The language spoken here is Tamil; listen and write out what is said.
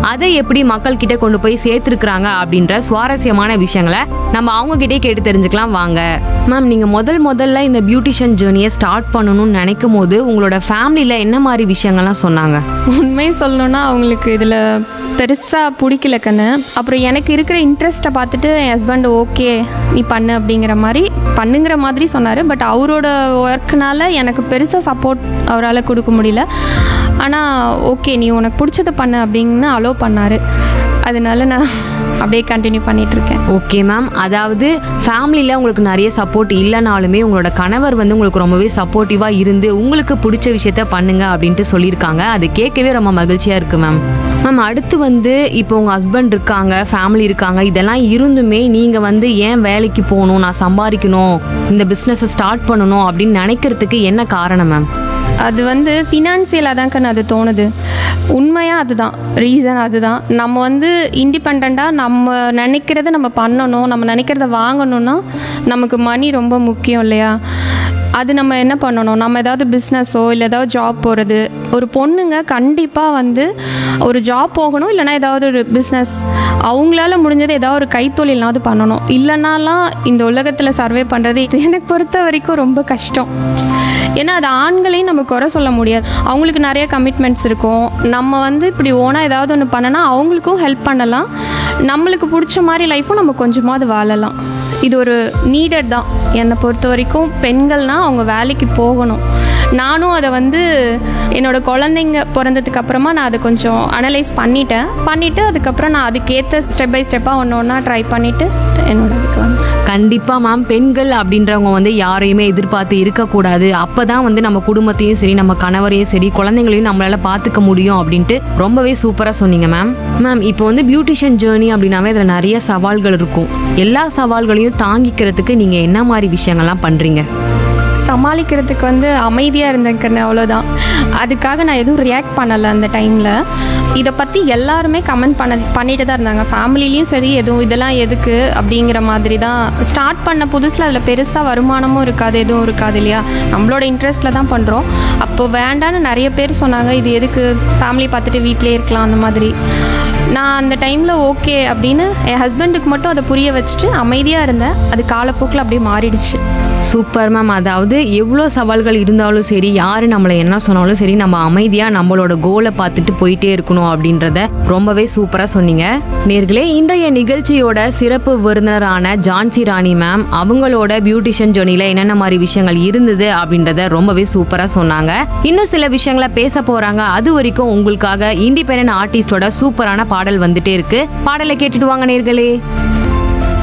அதை எப்படி மக்கள் கிட்ட கொண்டு போய் சேர்த்துருக்குறாங்க அப்படின்ற சுவாரஸ்யமான விஷயங்களை நம்ம அவங்க கிட்டே கேட்டு தெரிஞ்சுக்கலாம் வாங்க மேம் நீங்க முதல் முதல்ல இந்த பியூட்டிஷியன் ஜேர்னியை ஸ்டார்ட் பண்ணணும்னு நினைக்கும் போது உங்களோட ஃபேமிலியில என்ன மாதிரி விஷயங்கள்லாம் சொன்னாங்க உண்மையை சொல்லணும்னா அவங்களுக்கு இதில் பெருசாக பிடிக்கல கண்ணு அப்புறம் எனக்கு இருக்கிற இன்ட்ரெஸ்ட்டை பார்த்துட்டு என் ஹஸ்பண்ட் ஓகே நீ பண்ணு அப்படிங்கிற மாதிரி பண்ணுங்கிற மாதிரி சொன்னார் பட் அவரோட ஒர்க்னால எனக்கு பெருசாக சப்போர்ட் அவரால் கொடுக்க முடியல ஆனால் ஓகே நீ உனக்கு பிடிச்சதை பண்ணு அப்படின்னு அலோவ் பண்ணார் அதனால நான் அப்படியே கண்டினியூ பண்ணிகிட்ருக்கேன் ஓகே மேம் அதாவது ஃபேமிலியில் உங்களுக்கு நிறைய சப்போர்ட் இல்லைனாலுமே உங்களோட கணவர் வந்து உங்களுக்கு ரொம்பவே சப்போர்ட்டிவாக இருந்து உங்களுக்கு பிடிச்ச விஷயத்த பண்ணுங்க அப்படின்ட்டு சொல்லியிருக்காங்க அது கேட்கவே ரொம்ப மகிழ்ச்சியாக இருக்குது மேம் மேம் அடுத்து வந்து இப்போ உங்கள் ஹஸ்பண்ட் இருக்காங்க ஃபேமிலி இருக்காங்க இதெல்லாம் இருந்துமே நீங்கள் வந்து ஏன் வேலைக்கு போகணும் நான் சம்பாதிக்கணும் இந்த பிஸ்னஸை ஸ்டார்ட் பண்ணணும் அப்படின்னு நினைக்கிறதுக்கு என்ன காரணம் மேம் அது வந்து ஃபினான்சியலாக தான் கண்ணு அது தோணுது உண்மையாக அதுதான் ரீசன் அதுதான் நம்ம வந்து இண்டிபெண்ட்டாக நம்ம நினைக்கிறத நம்ம பண்ணணும் நம்ம நினைக்கிறத வாங்கணும்னா நமக்கு மணி ரொம்ப முக்கியம் இல்லையா அது நம்ம என்ன பண்ணணும் நம்ம ஏதாவது பிஸ்னஸோ இல்லை ஏதாவது ஜாப் போகிறது ஒரு பொண்ணுங்க கண்டிப்பாக வந்து ஒரு ஜாப் போகணும் இல்லைனா ஏதாவது ஒரு பிஸ்னஸ் அவங்களால முடிஞ்சது ஏதாவது ஒரு கைத்தொழில்னாவது பண்ணணும் இல்லைனாலாம் இந்த உலகத்தில் சர்வே பண்ணுறது இது எனக்கு பொறுத்த வரைக்கும் ரொம்ப கஷ்டம் ஏன்னா அது ஆண்களையும் நம்ம குறை சொல்ல முடியாது அவங்களுக்கு நிறைய கமிட்மெண்ட்ஸ் இருக்கும் நம்ம வந்து இப்படி ஓனாக ஏதாவது ஒன்று பண்ணனா அவங்களுக்கும் ஹெல்ப் பண்ணலாம் நம்மளுக்கு பிடிச்ச மாதிரி லைஃப்பும் நம்ம கொஞ்சமாவது வாழலாம் இது ஒரு நீடட் தான் என்னை பொறுத்த வரைக்கும் பெண்கள்னால் அவங்க வேலைக்கு போகணும் நானும் அதை வந்து என்னோட குழந்தைங்க பிறந்ததுக்கு அப்புறமா நான் அதை கொஞ்சம் அனலைஸ் பண்ணிட்டேன் பண்ணிவிட்டு அதுக்கப்புறம் நான் அதுக்கேற்ற ஸ்டெப் பை ஸ்டெப்பாக ஒன்று ஒன்றா ட்ரை பண்ணிவிட்டு என்னோட இதுக்கு வந்து கண்டிப்பா மேம் பெண்கள் அப்படின்றவங்க வந்து யாரையுமே எதிர்பார்த்து இருக்கக்கூடாது அப்பதான் வந்து நம்ம குடும்பத்தையும் சரி நம்ம கணவரையும் சரி குழந்தைங்களையும் நம்மளால பாத்துக்க முடியும் அப்படின்ட்டு ரொம்பவே சூப்பரா சொன்னீங்க மேம் மேம் இப்போ வந்து பியூட்டிஷியன் ஜேர்னி அப்படின்னாவே இதுல நிறைய சவால்கள் இருக்கும் எல்லா சவால்களையும் தாங்கிக்கிறதுக்கு நீங்க என்ன மாதிரி விஷயங்கள்லாம் பண்றீங்க சமாளிக்கிறதுக்கு வந்து அமைதியாக இருந்தேன் அவ்வளோதான் அதுக்காக நான் எதுவும் ரியாக்ட் பண்ணலை அந்த டைமில் இதை பற்றி எல்லாருமே கமெண்ட் பண்ண பண்ணிட்டு தான் இருந்தாங்க ஃபேமிலிலையும் சரி எதுவும் இதெல்லாம் எதுக்கு அப்படிங்கிற மாதிரி தான் ஸ்டார்ட் பண்ண புதுசில் அதில் பெருசாக வருமானமும் இருக்காது எதுவும் இருக்காது இல்லையா நம்மளோட இன்ட்ரெஸ்ட்டில் தான் பண்ணுறோம் அப்போ வேண்டான்னு நிறைய பேர் சொன்னாங்க இது எதுக்கு ஃபேமிலி பார்த்துட்டு வீட்டிலே இருக்கலாம் அந்த மாதிரி நான் அந்த டைமில் ஓகே அப்படின்னு என் ஹஸ்பண்டுக்கு மட்டும் அதை புரிய வச்சுட்டு அமைதியாக இருந்தேன் அது காலப்போக்கில் அப்படியே மாறிடுச்சு சூப்பர் மேம் அதாவது எவ்வளோ சவால்கள் இருந்தாலும் சரி யாரு நம்மளை என்ன சொன்னாலும் சரி நம்ம அமைதியா நம்மளோட கோலை பார்த்துட்டு போயிட்டே இருக்கணும் அப்படின்றத ரொம்பவே சூப்பரா சொன்னீங்க நேர்களே இன்றைய நிகழ்ச்சியோட சிறப்பு விருந்தினரான ஜான்சி ராணி மேம் அவங்களோட பியூட்டிஷியன் ஜோனில என்னென்ன மாதிரி விஷயங்கள் இருந்தது அப்படின்றத ரொம்பவே சூப்பரா சொன்னாங்க இன்னும் சில விஷயங்களை பேச போறாங்க அது வரைக்கும் உங்களுக்காக இண்டிபெண்டன்ட் ஆர்டிஸ்டோட சூப்பரான பாடல் வந்துட்டே இருக்கு பாடலை கேட்டுட்டு வாங்க நேர்களே